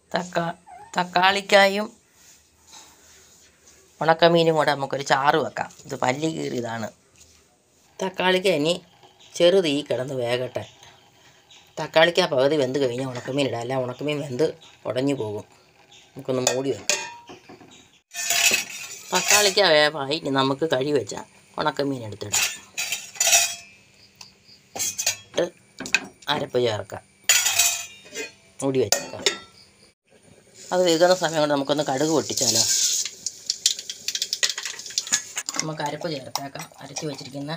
തക്കാ തക്കാളിക്കായും ഉണക്കമീനും കൂടെ നമുക്കൊരു ചാറ് വെക്കാം ഇത് പല്ലി കീറിയതാണ് തക്കാളിക്ക ഇനി ചെറു തീ കിടന്ന് വേകട്ടെ തക്കാളിക്ക പകുതി വെന്ത് കഴിഞ്ഞാൽ ഉണക്കമീൻ ഇടാം അല്ല ഉണക്കമീൻ വെന്ത് ഉടഞ്ഞു പോകും നമുക്കൊന്ന് മൂടി വെക്കാം തക്കാളിക്ക വേവായി ഇനി നമുക്ക് കഴി വെച്ച ഉണക്കമീൻ എടുത്തിടാം ഇട്ട് അരപ്പ് ചേർക്കാം മൂടി വെച്ചേക്കാം അത് വേകുന്ന സമയം കൊണ്ട് നമുക്കൊന്ന് കടുക് പൊട്ടിച്ചാലോ നമുക്ക് അരപ്പ് ചേർത്തേക്കാം അരച്ച് വെച്ചിരിക്കുന്ന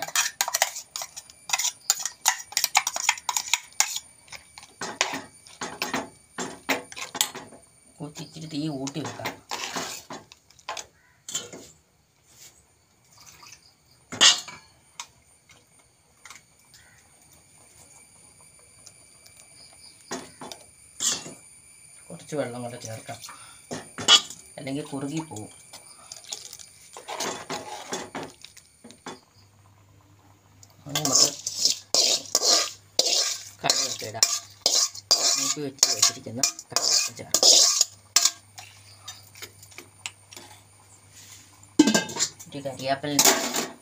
കുത്തിച്ചിട്ട് തീ കൂട്ടി വെക്കാം കുറച്ച് വെള്ളം കൂടെ ചേർക്കാം അല്ലെങ്കിൽ കുറുകി പോവും അത് നമുക്ക് കറിയൊക്കെ ഇടാം നമുക്ക് വെച്ച് വെച്ചിരിക്കുന്ന കറിയൊക്കെ ചേർക്കാം ഒരു കരിയാപ്പൽ